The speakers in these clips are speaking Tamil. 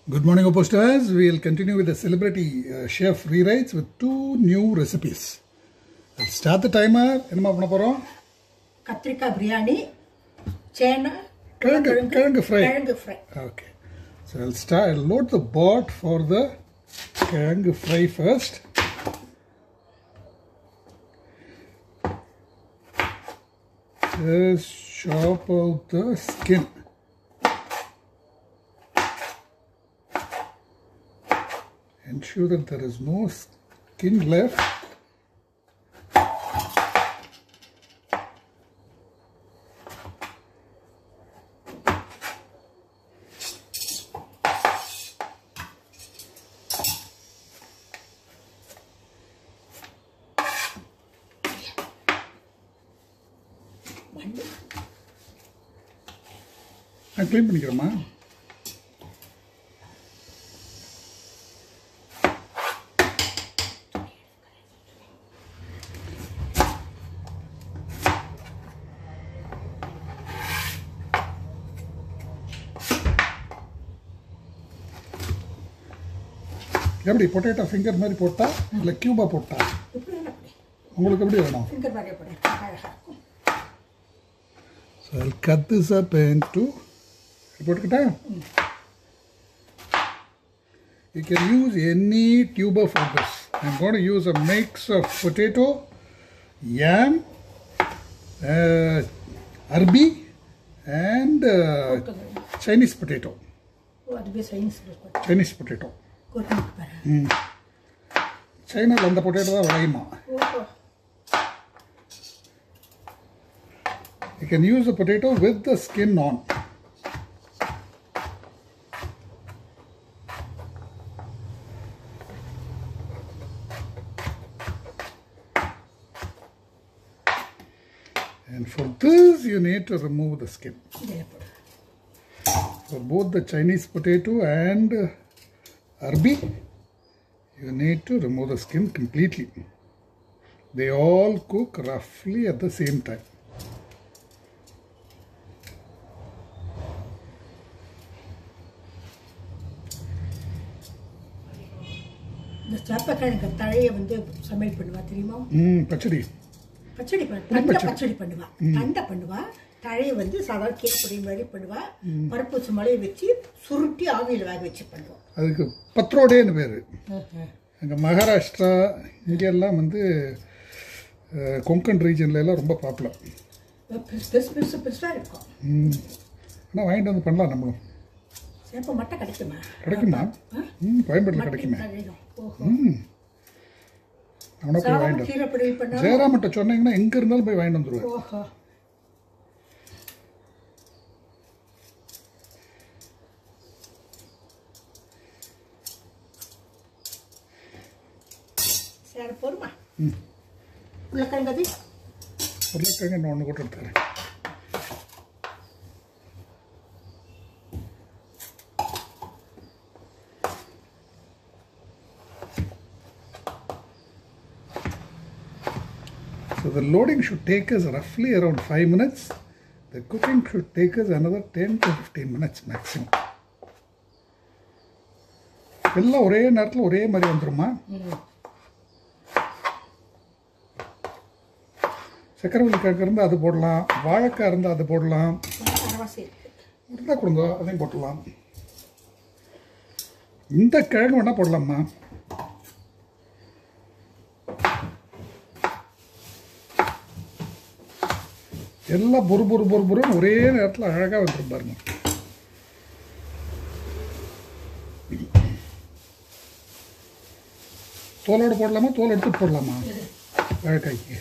Good morning, Oposters. We'll continue with the celebrity uh, chef rewrites with two new recipes. Let's start the timer. என்னமா பண்ண போறோம் கத்திரிக்காய் பிரியாணி சேனை கிழங்கு கிழங்கு ஃப்ரை கிழங்கு fry Okay. So I'll start. I'll load the board for the kirangu fry first. Just chop out the skin. Ensure that there is no skin left. மண்ணு நான் க்ளீன் பண்ணிக்கிறேம்மா எப்படி பொட்டேட்டோ ஃபிங்கர் மாதிரி போட்டா இல்லை கியூபா போட்டா இப்படி வேணும் அப்படி உங்களுக்கு எப்படி வேணும் ஃபிங்கர் மாதிரி போட அழகாக இருக்கும் So I'll cut this up into போட்டுக்கிட்டா You can use any tuber for this. I'm going to use a mix of potato, yam, uh, arbi, and uh, Chinese potato. ஓ அதுவே சைன்ஸ் போட்டு Chinese potato. கொத்தமல்லி பாரு சைனாவில் அந்த பொட்டேட்டோ தான் விளையுமா ஓஹோ You can use the potato with the skin on. And for this, you need to remove the skin. இதில் போடு For both the Chinese potato and uh, arbi, you need to remove the skin completely. They all cook roughly at the same time. இந்த சேப்பக்கிழங்கு தழையை வந்து சமையல் பண்ணுவா தெரியுமா ம் பச்சடி பச்சடி பண்ண தண்டை பச்சடி பண்ணுவா தண்டை பண்ணுவா தழையை வந்து சாதாரண கேக் பொடி மாதிரி பண்ணுவா பருப்பு வச்சு மலையை வச்சு சுருட்டி ஆவியில் வேக வச்சு பண்ணுவோம் அதுக்கு பத்ரோடேன்னு பேர் அங்கே மகாராஷ்டிரா இங்கெல்லாம் வந்து அஹ், கொங்கன் ரீஜன்ல எல்லாம் ரொம்ப பாப்புலர் பெருசு பெருசு பெருசு பெருசாக இருக்கும் ஆனால் வாங்கிட்டு வந்து பண்ணலாம் நம்மளும் சேப்பம் மட்டும் கிடைக்குமா கிடைக்குமா ம் கோயம்பேட்டில் கிடைக்குமே தழையும் ஓஹோ அவனை போய் சாதாரண வாங்கிட்டு கீரை பொடி பண்ணா ஜெயராமட்ட சொன்னீங்கன்னா எங்கே இருந்தாலும் போய் வாங்கிட்டு வந்துடுவேன் ஓஹோ சரி போருமா உருளைக்கிழங்கு அது உருளைக்கிழங்கு இன்னும் ஒன்று கூட எடுத்துக்கிறேன் So the loading should take us roughly around 5 minutes. The cooking should take us another 10 to 15 minutes maximum. எல்லாம் ஒரே நேரத்தில் ஒரே மாதிரி வந்துருமா சக்கரவள்ளி கிழங்கு இருந்தால் அது போடலாம் வாழைக்காய் இருந்தால் அது போடலாம் அரவாசி இருக்கு இருந்தால் கொடுங்க அதையும் போட்டுடலாம் இந்த கிழங்கு வேணால் போடலாமா எல்லாம் பொறு பொறு பொறு பொறுன்னு ஒரே நேரத்தில் அழகாக வந்துடும் பாருங்க தோலோடு போடலாமா தோல் எடுத்துட்டு போடலாமா வாழைக்காய்க்கு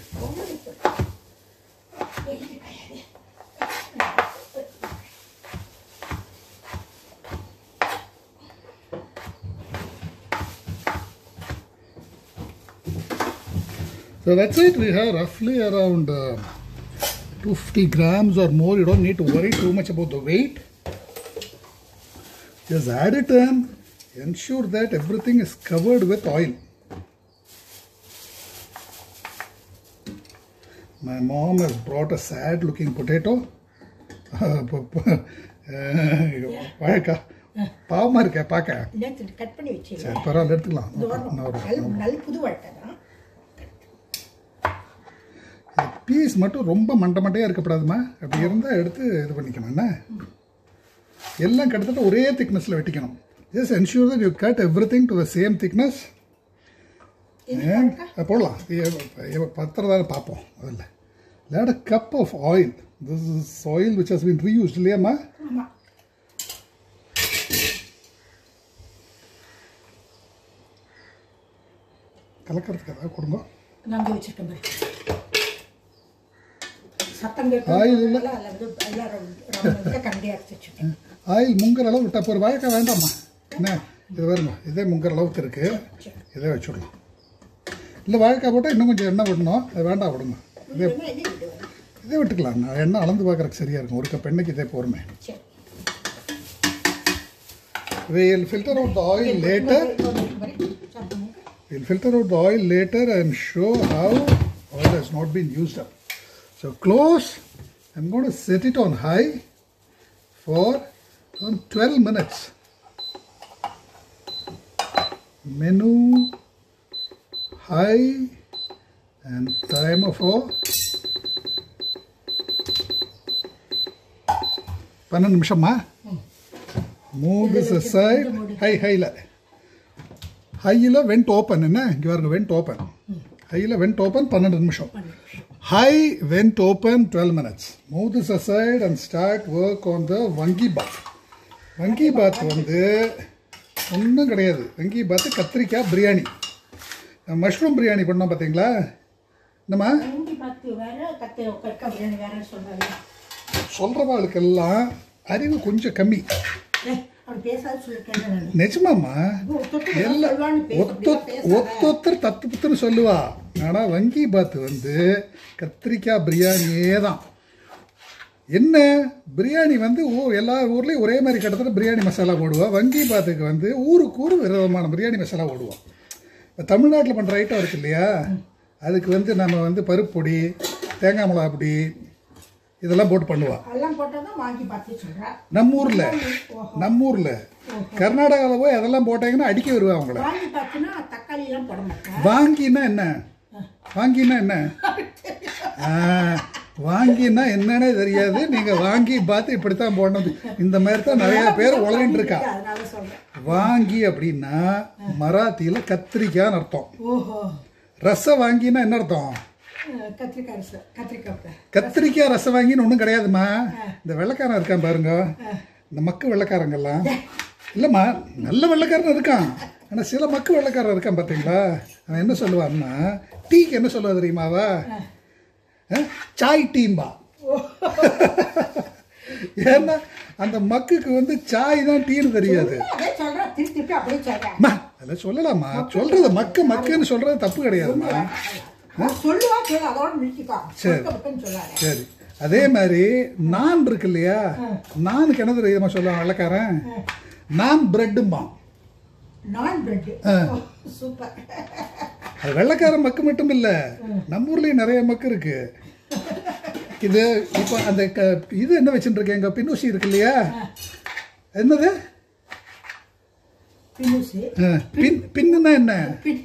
So that's it. We have roughly around uh, 250 grams or more. You don't need to worry too much about the weight. Just add it in. Ensure that everything is covered with oil. My mom has brought a sad looking potato. வாழைக்காய் பாவமா இருக்கே பார்க்க நேற்று கட் பண்ணி வச்சீங்க சரி பரவாயில்ல எடுத்துக்கலாம் இது வரணும். இன்னும் ஒரு- நல்ல நல்ல புது வாழ்க்கை தான் பீஸ் மட்டும் ரொம்ப மண்டை மண்டையாக இருக்கக்கூடாதுமா அப்படி இருந்தால் எடுத்து இது பண்ணிக்கணும் என்ன எல்லாம் கிட்டத்தட்ட ஒரே திக்னஸில் வெட்டிக்கணும் just ensure that you cut everything to the same thickness இது and பாருங்க. அஹ் போடலாம் இது பத்திரதான பார்ப்போம் அதில் let a cup of oil this is oil which has been reused இல்லையாம்மா ஆமா கலக்கிறதுக்கு ஏதாவது கொடுங்க நான் அங்கே வச்சிருக்கேன் பாரு சத்தம் ஆயில் இல்ல. கேட்கும் அதில் வந்து எல்லாரும் ரவுண்ட் கண்டியாக எடுத்து வச்சுருக்கேன் ஆயில் முங்குற அளவு விட்டா போகிற வாழைக்காய் வேண்டாம்மா என்ன இது வருங்க இதே முங்குற அளவுக்கு இருக்குது சரி. இதே வச்சுடலாம் இல்லை வாழைக்காய் போட்டால் இன்னும் கொஞ்சம் எண்ணெய் விடணும் அது வேண்டாம் விடுங்க இதே இது இது விடுவேன். இதே விட்டுக்கலாம் நான் எண்ணெய் அளந்து பார்க்குறதுக்கு சரியாக இருக்கும் ஒரு கப் எண்ணெய்க்கு இதே போருமே சரி we'll filter out the oil later இன்னொரு மாதிரி சாப்பிடுங்க. we'll filter out the oil later and show how oil has not been used up so close i'm going to set it on high for around 12 minutes menu high and timer for பன்னெண்டு நிமிஷமா மூவ் திஸ் aside ஹை ஹையில் ஹையில் வெண்ட் ஓப்பன் என்ன இங்கே பாருங்க வெண்ட் ஓப்பன் ஹையில் வெண்ட் ஓப்பன் பன்னெண்டு நிமிஷம் high vent open twelve minutes move this aside and start work on the vangi bath வங்கி பாத் வந்து ஒன்றும் கிடையாது வங்கி பாத் கத்திரிக்காய் பிரியாணி மஷ்ரூம் பிரியாணி பண்ணோம் பார்த்தீங்களா என்னம்மா இஞ்சி பார்த்து வேற கத்தை கற்க பிரியாணி வேற சொல்றாங்க சொல்கிறவாளுக்கெல்லாம் அறிவு கொஞ்சம் கம்மி ஏய், அப்படி பேசாத சொல்லிருக்கேன் நான் நிஜமாம்மா ஒருத்தர் எல்லாம் சொல்லுவான்னு பேச ஒத்த அப்படிலாம் பேசாத. ஒத்தொத்தர் தத்து புத்துன்னு சொல்லுவா ஆனா வங்கி பாத் வந்து கத்திரிக்காய் பிரியாணியே தான் என்ன பிரியாணி வந்து ஓ எல்லா ஊர்லேயும் ஒரே மாதிரி கிட்டத்தட்ட பிரியாணி மசாலா போடுவா வங்கி பாத்துக்கு வந்து ஊருக்கு ஊர் விதமான பிரியாணி மசாலா போடுவோம் இப்போ தமிழ்நாட்டில் பண்ணுற ஐட்டம் இருக்கு இல்லையா அதுக்கு வந்து நம்ம வந்து பருப்பு பொடி தேங்காய் மிளகா பொடி இதெல்லாம் போட்டு பண்ணுவா எல்லாம் போட்டதான் வாங்கி பார்த்து சொல்றேன் நம்ம ஊரில் நம்ம ஊரில் கர்நாடகாவில் போய் அதெல்லாம் போட்டாங்கன்னா அடிக்க வருவா அவங்கள வாங்கி பார்த்துன்னா தக்காளி எல்லாம் போட மாட்டேன் வாங்கினா என்ன வாங்கினா என்ன ஆ, வாங்கினா என்னன்னே தெரியாது நீங்க வாங்கி பார்த்து இப்படித்தான் போடணும் இந்த மாதிரி தான் நிறைய பேர் உளறிட்டு இருக்கா அதனால சொல்றேன் வாங்கி அப்படின்னா மராத்தியில கத்திரிக்காய்னு அர்த்தம் ஓஹோ ரசம் வாங்கினா என்ன அர்த்தம் அஹ், கத்திரிக்காய் அரசு கத்திரிக்காய் கத்திரிக்காய் ரசம் வாங்கின்னு ஒன்றும் கிடையாதும்மா இந்த வெள்ளைக்காரன் இருக்கான் பாருங்க இந்த மக்கு வெள்ளைக்காரங்கெல்லாம் இல்லைம்மா நல்ல வெள்ளைக்காரன் இருக்கான் ஆனால் சில மக்கு வெள்ளைக்காரன் இருக்கான் பார்த்தீங்களா அவன் என்ன சொல்லுவான்னா டீக்கு என்ன சொல்லுவா தெரியுமாவா அஹ், சாய் டீம்பா ஏன்னா அந்த மக்குக்கு வந்து சாய் தான் டீன்னு தெரியாது அதே சொல்றேன் திருப்பி திருப்பி அப்படியே சொல்றேன் அம்மா அதில் சொல்லலாமா சொல்றது மக்கு மக்குன்னு சொல்றது தப்பு கிடையாதும்மா சொல்லுவா கேளு அதோட நிறுத்திக்கோ சரி. சொல்ல மட்டும் சொல்லாத சரி அதே மாதிரி நான் இருக்கு இல்லையா நானுக்கு என்ன தெரியுமா சொல்லுவான் வெள்ளைக்காரன் நான் பிரெட்டும்பான் நான் பிரெட் சூப்பர் அது வெள்ளைக்கார மக்கு மட்டும் இல்ல நம்ம ஊர்லயும் நிறைய மக்கு இருக்கு இது இப்போ அந்த க இது என்ன வச்சுட்டு இருக்கேன் எங்க பின்னூசி இருக்கு இல்லையா என்னது பின்னூசி ஆ, பின் பின்னுனா என்ன பின்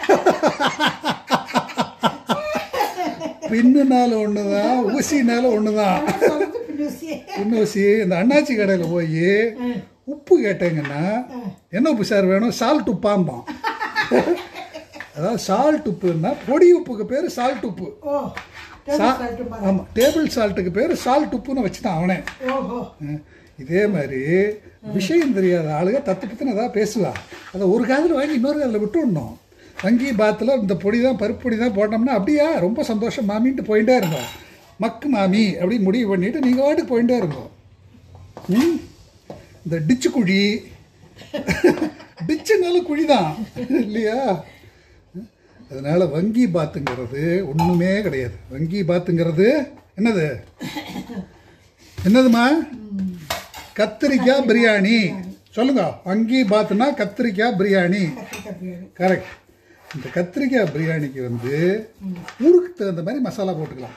பின்னுனால ஒண்ணுதான் ஊசினால ஒண்ணுதான் சொல்றது பின்னூசி பின்னூசி இந்த அண்ணாச்சி கடையில போய் உப்பு கேட்டேங்கன்னா என்ன உப்பு சார் வேணும் சால்ட் உப்பாம்பான் அதாவது சால்ட் உப்புன்னா பொடி உப்புக்கு பேர் சால்ட் உப்பு ஓ சா- டேபிள் சால்ட் மாதிரி. ஆமா டேபிள் சால்ட்டுக்கு பேர் சால்ட் உப்புன்னு வச்சுட்டான் அவனே ஓஹோ அஹ், இதே மாதிரி விஷயம் தெரியாத ஆளுங்க தத்து பத்துன்னு ஏதாவது பேசுவா அதை ஒரு காதில் வாங்கி இன்னொரு காதில் விட்டு விடணும் வங்கி பாத்தில் இந்த பொடி தான் பருப்பு பொடி தான் போட்டோம்னா அப்படியா ரொம்ப சந்தோஷம் மாமின்ட்டு போயிட்டே இருந்தோம் மக்கு மாமி அப்படின்னு முடிவு பண்ணிட்டு நீங்கள் வாட்டுக்கு போயிட்டே இருந்தோம் ம் இந்த டிச்சு குழி டிச்சுனாலும் குழி தான் இல்லையா அதனால வங்கி பாத்துங்கிறது ஒண்ணுமே கிடையாது வங்கி பாத்துங்கிறது என்னது என்னதுமா கத்திரிக்காய் பிரியாணி சொல்லுங்க வங்கி பாத்துனா கத்திரிக்காய் பிரியாணி கத்திரிக்காய் பிரியாணி கரெக்ட் இந்த கத்திரிக்காய் பிரியாணிக்கு வந்து ஊருக்கு தகுந்த மாதிரி மசாலா போட்டுக்கலாம்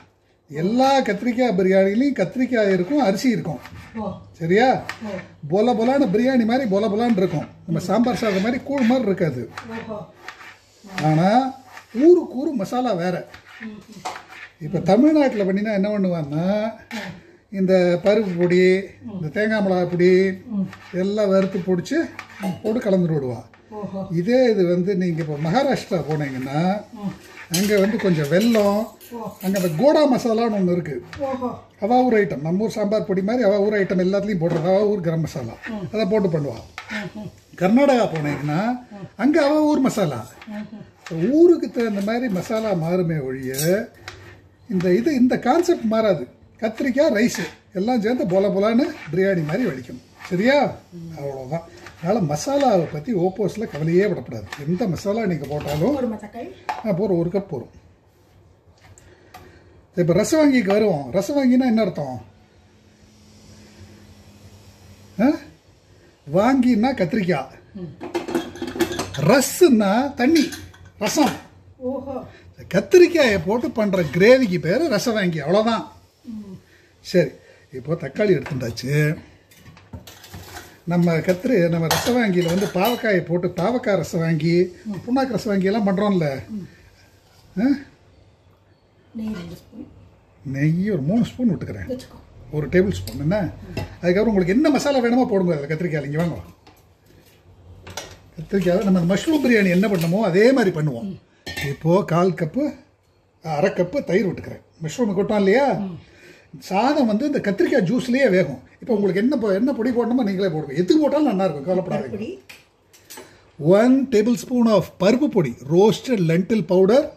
எல்லா கத்திரிக்காய் பிரியாணிலையும் கத்திரிக்காய் இருக்கும் அரிசி இருக்கும் ஓ சரியா ஓ பொல பொலான பிரியாணி மாதிரி பொல பொலான்னு இருக்கும் நம்ம சாம்பார் சாதம் மாதிரி கூழ் மாதிரி இருக்காது ஓஹோ ஆனால் ஊருக்கு ஊரு மசாலா வேற இப்போ தமிழ்நாட்டில் பண்ணினா என்ன பண்ணுவான்னா இந்த பருப்பு பொடி இந்த தேங்காய் மிளகாய் பொடி எல்லாம் வறுத்து பிடிச்சி போட்டு கலந்துட்டு விடுவான் ஓஹோ இதே இது வந்து நீங்கள் இப்போ மகாராஷ்டிரா போனீங்கன்னா அங்கே வந்து கொஞ்சம் வெல்லம் அங்கே அந்த கோடா மசாலான்னு ஒன்று இருக்குது ஓஹோ அவா ஊர் ஐட்டம் நம்ம ஊர் சாம்பார் பொடி மாதிரி அவா ஊர் ஐட்டம் எல்லாத்துலேயும் போடுறது அவா ஊர் கரம் மசாலா அதை போட்டு பண்ணுவாள் கர்நாடகா போனீங்கன்னா அங்கே அவ ஊர் மசாலா ஊருக்கு தகுந்த மாதிரி மசாலா மாறுமே ஒழிய இந்த இது இந்த கான்செப்ட் மாறாது கத்திரிக்காய் ரைஸு எல்லாம் சேர்ந்து போல போலான்னு பிரியாணி மாதிரி வடிக்கும் சரியா அவ்வளோதான் அதனால் மசாலாவை பற்றி ஓப்போஸில் கவலையே விடக்கூடாது எந்த மசாலா நீங்கள் போட்டாலும் ஒரு மத்தக்காய் ஆ போகிறோம் ஒரு கப் போகிறோம் இப்போ ரசவாங்கிக்கு வருவோம் ரசவாங்கினா என்ன அர்த்தம் ஆ? வாங்கினா கத்திரிக்காய் ரஸ்ன்னா தண்ணி ரசம் ஓஹோ கத்திரிக்காயை போட்டு பண்ணுற கிரேவிக்கு பேர் ரசவாங்கி அவ்வளோதான் சரி இப்போ தக்காளி எடுத்துட்டாச்சு நம்ம கத்திரி நம்ம ரசவாங்கியில் வந்து பாவக்காயை போட்டு பாவக்காய் ரசவாங்கி புண்ணாக்கு ரசவாங்கி எல்லாம் பண்ணுறோம்ல ஆ நெய் ரெண்டு ஸ்பூன் நெய் ஒரு மூணு ஸ்பூன் விட்டுக்கிறேன் வச்சுக்கோ ஒரு டேபிள் ஸ்பூன் என்ன அதுக்கப்புறம் உங்களுக்கு என்ன மசாலா வேணுமோ போடுங்க அதில் கத்திரிக்காய் இங்கே வாங்க கத்திரிக்காய் நம்ம மஷ்ரூம் பிரியாணி என்ன பண்ணுமோ அதே மாதிரி பண்ணுவோம் இப்போது கால் கப்பு அரை கப்பு தயிர் விட்டுக்கிறேன் மஷ்ரூம் கொட்டோம் இல்லையா சாதம் வந்து இந்த கத்திரிக்காய் ஜூஸ்லேயே வேகும் இப்போ உங்களுக்கு என்ன பொ- என்ன பொடி போடணுமோ நீங்களே போடுங்க எதுக்கு போட்டாலும் நல்லா இருக்கும் கவலைப்படாதீங்க பொடி ஒன் டேபிள் ஸ்பூன் ஆஃப் பருப்பு பொடி ரோஸ்டட் லென்டில் பவுடர்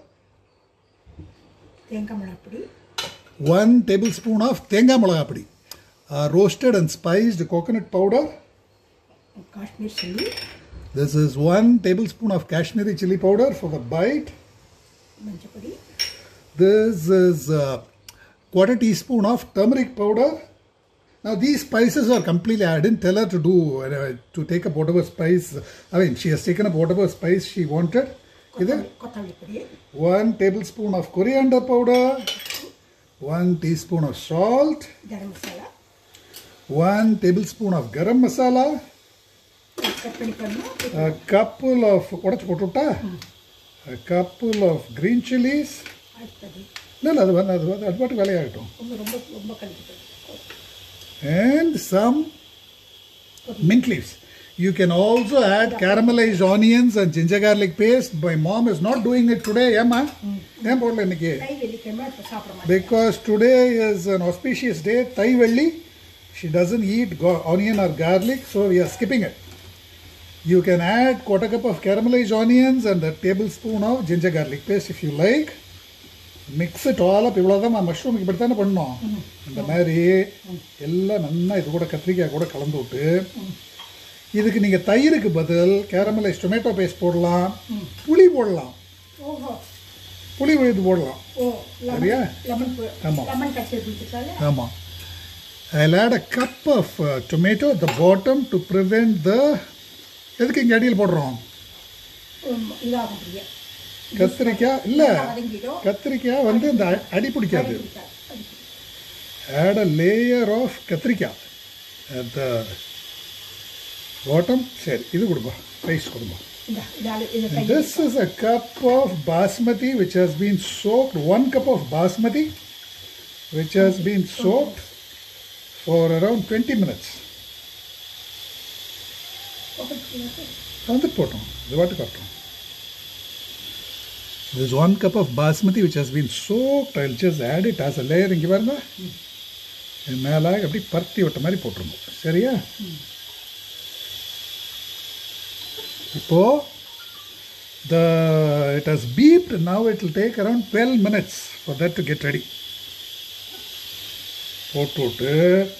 தேங்காய் மிளகாய் பொடி ஒன் டேபிள் ஸ்பூன் ஆஃப் தேங்காய் மிளகா பொடி roasted and spiced coconut powder Kashmir chilli This is one tablespoon of Kashmiri chili powder for the bite. மஞ்சள் பொடி This is a quarter teaspoon of turmeric powder. Now these spices are completely. I didn't tell her to do uh, to take up whatever spice. I mean, she has taken up whatever spice she wanted. Either கொத்தமல்லி பொடி one tablespoon of coriander powder, one teaspoon of salt, garam masala one tablespoon of garam masala, cut பண்ணி பண்ணணும் a couple of உடச்சு போட்டுவிட்டா a couple of green chilies அடுத்தது இல்லை இல்லை அது வந்து அது வந்து அது பாட்டு வேலையாகட்டும் ரொம்ப ரொம்ப ரொம்ப கழிப்பு and some mint leaves you can also add caramelized onions and ginger garlic paste my mom is not doing it today ஏம்மா ஏன் போடல இன்னைக்கு கை வெள்ளிக்கிழமை இப்போ சாப்பிட மாட்டேன் because today is an auspicious day thai velli she doesn't eat go- onion or garlic so we are skipping it you can add quarter cup of caramelized onions and a tablespoon of ginger garlic paste if you like mix it all up இவ்வளோதான் மஷ்ரூமுக்கு இப்படி தானே பண்ணோம் இந்த மாதிரி எல்லாம் நல்லா இது கூட கத்திரிக்காய் கூட கலந்து விட்டு இதுக்கு நீங்கள் தயிருக்கு பதில் கேரமலைஸ் டொமேட்டோ பேஸ்ட் போடலாம் புளி போடலாம் ஓஹோ புளி இது போடலாம் ஓ சரியா? லெமன் ஆமா. லெமன் கட்சி குடிச்சிருக்காங்க ஆமாம் I'll add a cup of uh, tomato at the bottom to prevent the எதுக்கு இங்கே அடியில் போடுறோம் இதாகும் பிரியா கத்திரிக்காய் இல்லை வதங்கிடும் கத்திரிக்காய் வந்து இந்த அ- அடி பிடிக்காது add a layer of கத்திரிக்காய் at the bottom சரி இது கொடுப்பா ரைஸ் கொடுப்பா இந்த இதால இதை கை This is a cup of basmati which has been soaked, one cup of basmati which has been soaked for around 20 minutes. வந்து போட்டோம் இது வாட்டு காட்டும் This is one cup of basmati which has been soaked. I'll just add it as a layer. இங்கே பாருங்க இது மேலே அப்படி பருத்தி விட்ட மாதிரி போட்டுருங்க சரியா இப்போ the it has beeped now it will take around 12 minutes for that to get ready போட்டு விட்டு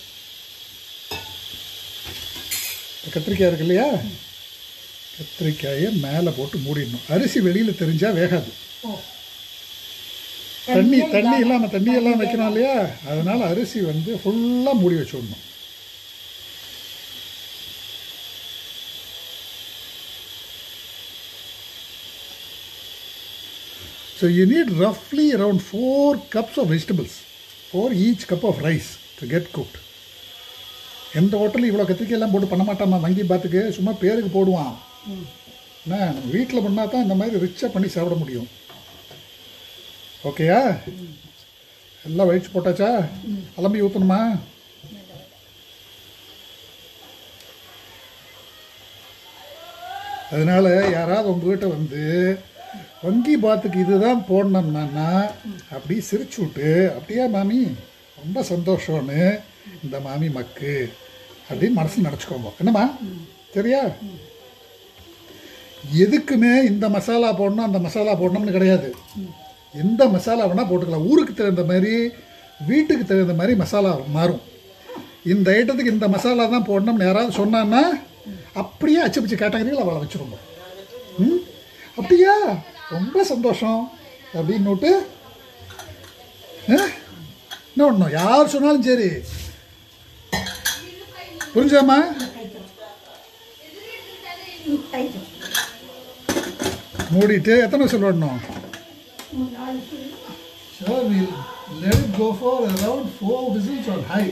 கத்திரிக்காய் இருக்கு இல்லையா கத்திரிக்காயை மேலே போட்டு மூடிடணும் அரிசி வெளியில் தெரிஞ்சால் வேகாது ஓ தண்ணி தண்ணி இல்லாமல் தண்ணி எல்லாம் வைக்கணும் இல்லையா அதனால அரிசி வந்து ஃபுல்லாக மூடி வச்சு விடணும் So you need roughly around four cups of vegetables. for each cup of rice to get cooked எந்த ஹோட்டலும் இவ்வளோ கத்திரிக்காய் எல்லாம் போட்டு பண்ண மாட்டாமா வங்கி பாத்துக்கு சும்மா பேருக்கு போடுவான் என்ன நம்ம வீட்டில் பண்ணால் தான் இந்த மாதிரி ரிச்சாக பண்ணி சாப்பிட முடியும் ஓகேயா எல்லாம் வயிற்று போட்டாச்சா அலம்பி ஊற்றணுமா அதனால யாராவது உங்ககிட்ட வந்து வங்கி பாத்துக்கு இதுதான் போடணும்னா அப்படி சிரிச்சு விட்டு அப்படியா மாமி ரொம்ப சந்தோஷம்னு இந்த மாமி மக்கு அப்படின்னு மனசு நினச்சிக்கோங்க என்னம்மா சரியா எதுக்குமே இந்த மசாலா போடணும் அந்த மசாலா போடணும்னு கிடையாது எந்த மசாலா வேணால் போட்டுக்கலாம் ஊருக்கு தகுந்த மாதிரி வீட்டுக்கு தகுந்த மாதிரி மசாலா மாறும் இந்த ஐட்டத்துக்கு இந்த மசாலா தான் போடணும்னு யாராவது சொன்னான்னா அப்படியே அச்சு பிச்சு கேட்டகரியில் அவளை வச்சுருங்க ம் அப்படியா ரொம்ப சந்தோஷம் அப்படின்னுட்டு ஆ? என்ன ஒன்றும் யார் சொன்னாலும் சரி புரிஞ்சாமா டைட்டு மூடிட்டு எத்தனை விசில் விடணும் நாலு சொல்லு Sir, we'll let it go for around four whistles on high.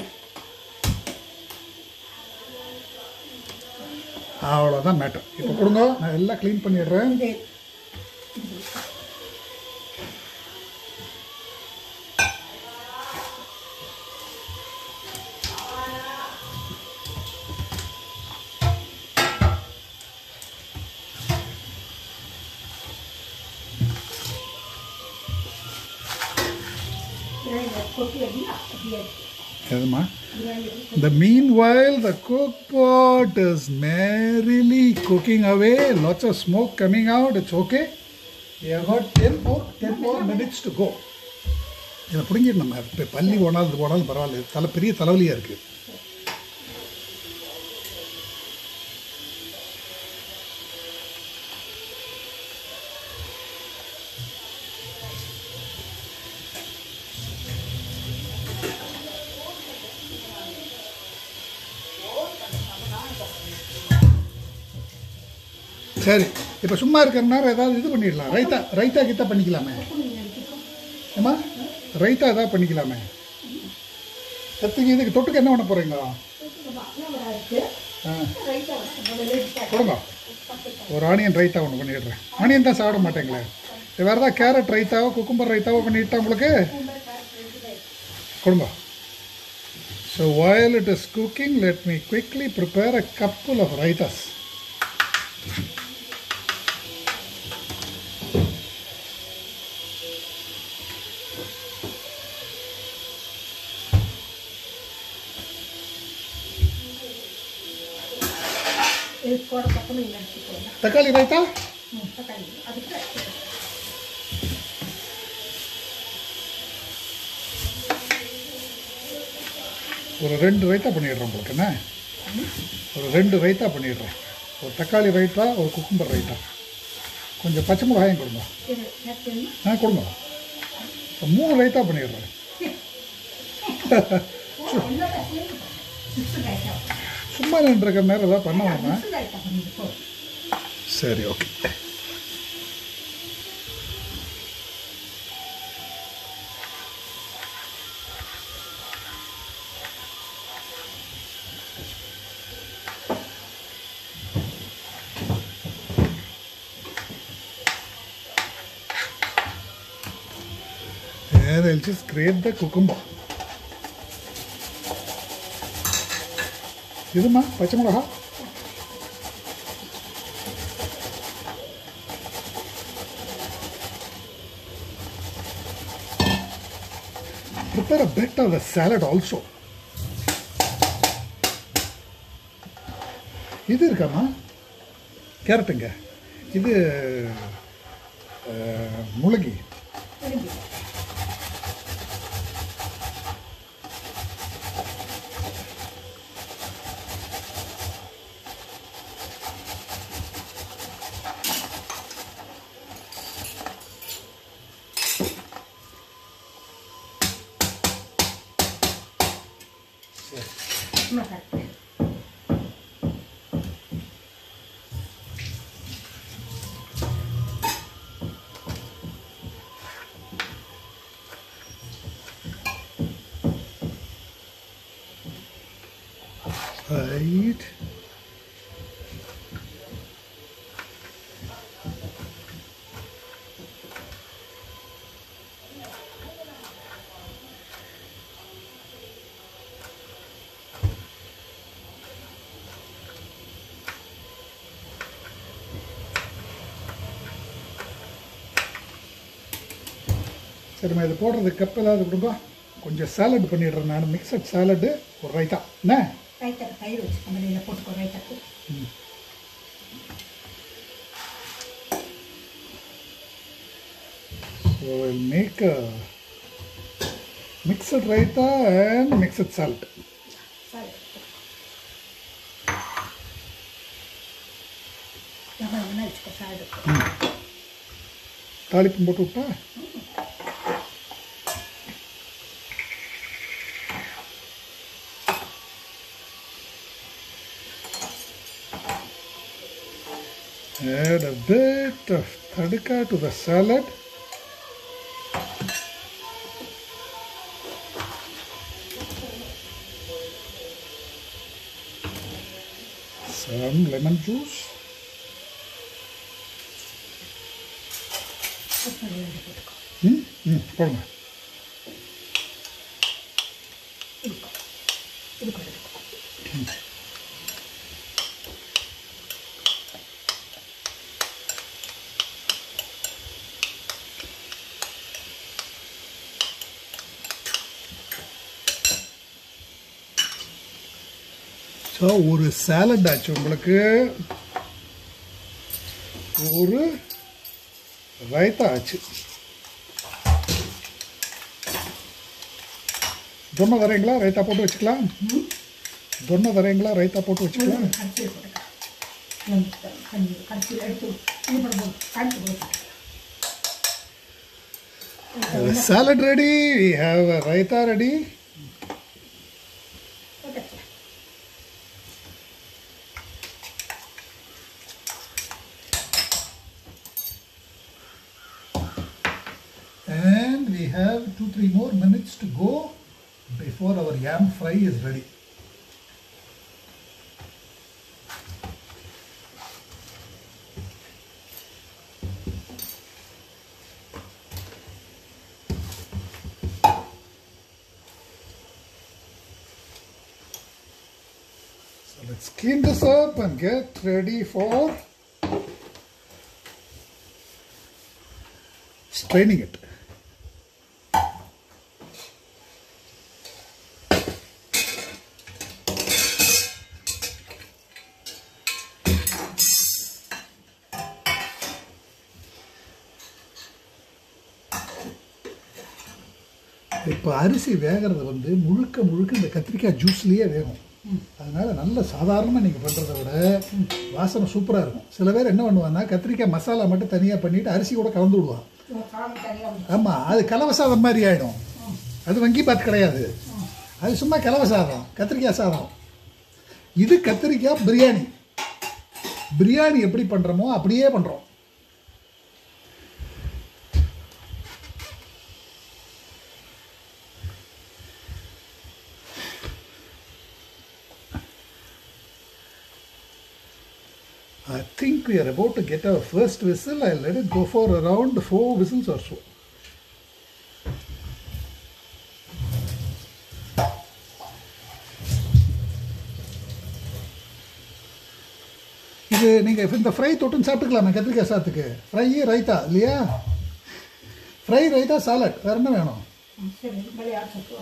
அவ்வளோதான் மேட்டர் இப்போ கொடுங்க நான் எல்லாம் க்ளீன் பண்ணிடுறேன் இது கிரைண்டர் கொட்டி அடினா அப்படியே எதுமா grinder The meanwhile, the cook pot is merrily cooking away. Lots of smoke coming out. It's okay. We have got 10 more, 10 more minutes to go. இதை பிடிங்கிட்டு நம்ம இப்போ பள்ளி போனாலும் இது போனாலும் பரவாயில்ல இது தலை பெரிய தலைவலியாக இருக்குது சரி இப்போ சும்மா இருக்கிற நேரம் ஏதாவது இது பண்ணிடலாம் ரைத்தா ரைத்தா கிட்ட பண்ணிக்கலாமே ஏம்மா ரைத்தா ஏதாவது பண்ணிக்கலாமே கத்திக்கு இதுக்கு தொட்டுக்கு என்ன பண்ண போகிறீங்க இருக்கு ஆ ரைட்டா முதல்ல கொடுங்க ஒரு ஆனியன் ரைத்தா ஒன்று பண்ணிடுறேன் ஆனியன் தான் சாப்பிட மாட்டேங்களே இது வேறு ஏதாவது கேரட் ரைத்தாவோ குக்கும்பர் ரைத்தாவோ பண்ணிட்டா உங்களுக்கு கொடுங்க so while it is cooking let me quickly prepare a couple of raitas இது போட பக்கமே நினச்சிக்கோங்க தக்காளி ரைத்தா தக்காளி அதுக்கு ஒரு ரெண்டு ரைத்தா பண்ணிடுறேன் உங்களுக்கு என்ன ஒரு ரெண்டு ரைத்தா பண்ணிடுறேன் ஒரு தக்காளி ரைத்தா ஒரு குக்கும்பர் ரைத்தா கொஞ்சம் பச்சை மிளகாயும் கொடுங்க இது நேற்று ஆ கொடுங்க ஒரு மூணு ரைத்தா பண்ணிடுறேன் என்னோட சிக்ஸ் ரைட்டா சும்மா நின்றுருக்கிற நேரம் ஏதாவது பண்ண வேணாமா சிக்ஸ் ரைட்டா பண்ணிட்டு போ சரி okay And I'll just grate the cucumber. இதுமா பச்சை மிளகா prepare a bit of the salad also. இது இருக்காமா கேரட்டுங்க இது அஹ், முள்ளங்கி திரும்பி சும்மா கரெக்ட் Right. சரிம்மா இது போடுறதுக்கு கப் ஏதாவது கொடுங்க கொஞ்சம் சாலட் பண்ணிடுறேன் நான் மிக்சட் சாலடு ஒரு ரைத்தா என்ன ரைத்தா தயிர் வச்சு கம்பெனியில் போட்டுக்கோ ரைத்தாக்கு So I'll make a mixed raita and mixed salt. சரி எவ்வளோ வேணா வச்சுக்கோ சாடு தாளிப்பும் போட்டு விட்டா Add a bit of tadka to the salad. Some lemon juice. கொத்தமல்லி ரெண்டு போட்டுக்கோ ம் ம் போடுங்க இதுக்கோ இதுக்கோ இதுக்கோ ஸோ ஒரு சாலட் ஆச்சு உங்களுக்கு ஒரு ரைத்தா ஆச்சு தொன்னை தரீங்களா ரைத்தா போட்டு வச்சுக்கலாம் தொன்னை தரீங்களா ரைத்தா போட்டு வச்சுக்கலாம் கடைசியில் போட்டுக்கலாம் கஞ்சி கடைசியில் எடுத்து இது பண்ணும்போது கழிச்சு போட்டு salad ready we have a raita ready போட்டுக்கலாம் and we have two three more minutes to go before our yam fry is ready so let's clean this up and get ready for straining it இப்போ அரிசி வேகிறது வந்து முழுக்க முழுக்க இந்த கத்திரிக்காய் ஜூஸ்லேயே வேகும் அதனால நல்ல சாதாரணமாக நீங்கள் பண்ணுறத விட வாசனை சூப்பராக இருக்கும் சில பேர் என்ன பண்ணுவாங்கன்னா கத்திரிக்காய் மசாலா மட்டும் தனியாக பண்ணிட்டு அரிசி கூட கலந்து விடுவான் குழம்பு தனியாக வந்து ஆமாம் அது கலவை சாதம் மாதிரி ஆகிடும் அது வங்கி பாத் கிடையாது அது சும்மா கலவை சாதம் கத்திரிக்காய் சாதம் இது கத்திரிக்காய் பிரியாணி பிரியாணி எப்படி பண்ணுறோமோ அப்படியே பண்ணுறோம் I think we are about to get our first whistle. I'll let it go for around four whistles or so. இது நீங்கள் இந்த ஃப்ரை தொட்டுன்னு சாப்பிட்டுக்கலாமே கத்திரிக்காய் சாத்துக்கு ஃப்ரை ரைத்தா இல்லையா ஃப்ரை ரைத்தா சாலட் வேற என்ன வேணும் ம், சரி மலையாள சொல்லுவா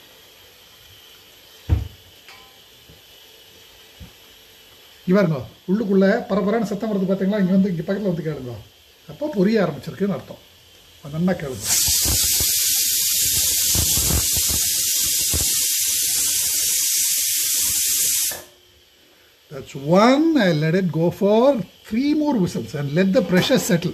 இவருங்க உள்ளுக்குள்ள பரபரன்னு சத்தம் வருது பார்த்தீங்களா இங்கே வந்து இங்கே பக்கத்தில் வந்து கேளுங்க அப்போ பொரிய ஆரம்பிச்சிருக்குன்னு அர்த்தம் அது நல்லா கேளுங்க That's one. I let it go for three more whistles and let the pressure settle.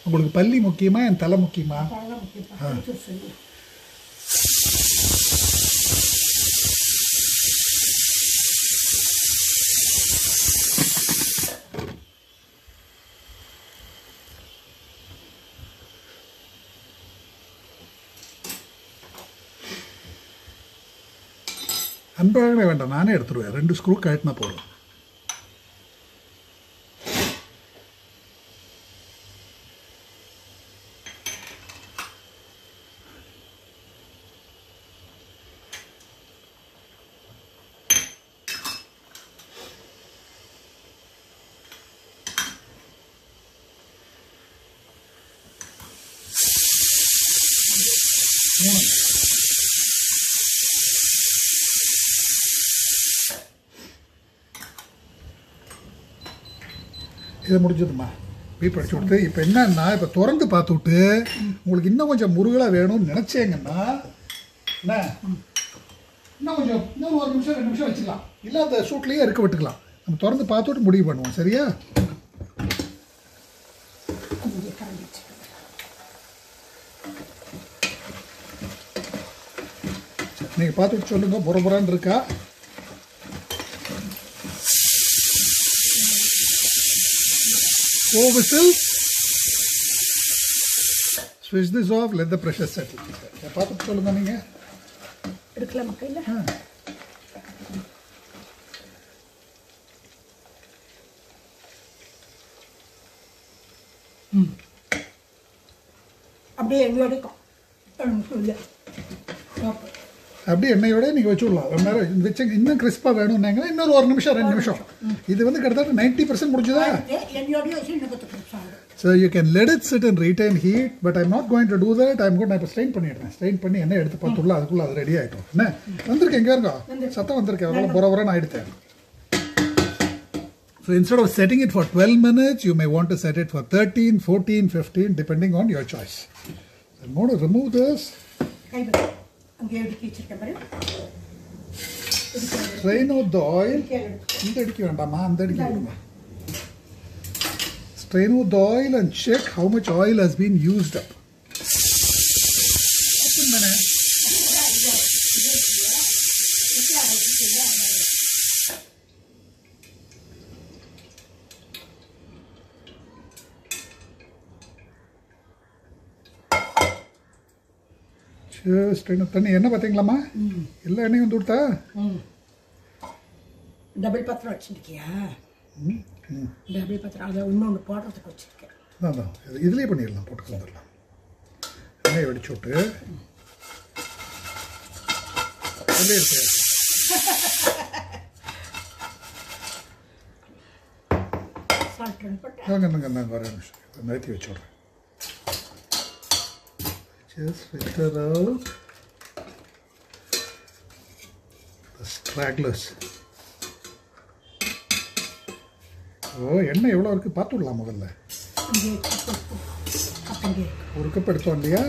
உங்களுக்கு பல்லி முக்கியமா என் தலை முக்கியமா அதெல்லாம் முக்கியப்பா கொஞ்சம் சொல்லு அன்பாகவே வேண்டாம் நானே எடுத்துருவேன் ரெண்டு ஸ்க்ரூ கழட்டினா போதும் இதை முடிஞ்சதும்மா பீப் அடிச்சு கொடுத்து இப்போ என்னன்னா இப்போ திறந்து பார்த்துட்டு உங்களுக்கு இன்னும் கொஞ்சம் முருகலாக வேணும்னு நினச்சேங்கன்னா என்ன இன்னும் கொஞ்சம் இன்னும் ஒரு நிமிஷம் ரெண்டு நிமிஷம் வச்சுக்கலாம் இல்லை அந்த சூட்லேயே இருக்க விட்டுக்கலாம் நம்ம திறந்து பார்த்துட்டு முடிவு பண்ணுவோம் சரியா இங்கே கரண்டி வச்சுக்கோ நீங்கள் பார்த்துட்டு சொல்லுங்க புற புறான்னு இருக்கா Four whistles. Switch this off, let the pressure settle. இதை பார்த்துட்டு சொல்லுங்க நீங்கள் எடுக்கலாமா கையில் அப்படியே எண்ணெய் எடுக்கும் ரெண்டு நிமிஷம் இல்லை சாப்பிடு. அப்படியே எண்ணெயோட நீங்கள் வச்சு விடலாம் ரொம்ப நேரம் இது வச்சு இன்னும் கிறிஸ்பாக வேணும்னாங்கன்னா இன்னொரு ஒரு நிமிஷம் ரெண்டு நிமிஷம் இது வந்து கிட்டத்தட்ட நைன்ட்டி பர்சன்ட் முடிஞ்சுதா இது எண்ணெயோடய வச்சு இன்னும் பத்து நிமிஷம் ஆகும் So you can let it sit and retain heat, but I'm not going to do that. I'm going to இப்போ ஸ்ட்ரெயின் பண்ணிடுறேன் ஸ்ட்ரெயின் பண்ணி என்ன எடுத்து பார்த்துள்ள அதுக்குள்ள அது ரெடி ஆகிட்டோம் என்ன வந்திருக்கு எங்கே இருங்கோ சத்தம் வந்திருக்கு அவ்வளோ புற புறன்னு ஆயிடுத்தேன் So instead of setting it for 12 minutes, you may want to set it for 13, 14, 15, depending on your choice. So I'm going to remove this, கை வை. அங்கே எடுக்கி வச்சிருக்கேன் பாரு strain out the oil. கீழே எடுத்து இந்த அடிக்க வேண்டாமா அந்த அடிக்க விடுங்க strain out the oil and check how much oil has been used up Open பண்ணு. சரி, strain out தண்ணி என்ன பார்த்தீங்களாம்மா எல்லா எண்ணெயும் வந்து விட்டா ம் டபுள் பத்திரம் வச்சுருக்கியா டபுள் பத்திரம் அதை இன்னொன்று போடுறதுக்கு வச்சுருக்கேன் அதான் அதான். இது இதுலேயே பண்ணிடலாம் போட்டு வந்துடலாம் எண்ணெயை வெடிச்சு விட்டு அதுலேயே இருக்கு சால்ட் ரெண்டு போட்டேன் நாங்கள் நாங்கள் நாங்கள் வர நிமிஷம் இதை நிறுத்தி வச்சு விட்றேன் Just filter out the stragglers. ஓ எண்ணெய் எவ்வளோ இருக்குது பார்த்து விடலாம் முதல்ல இங்கே அப்படிங்கே ஒரு கப் எடுத்தோம் இல்லையா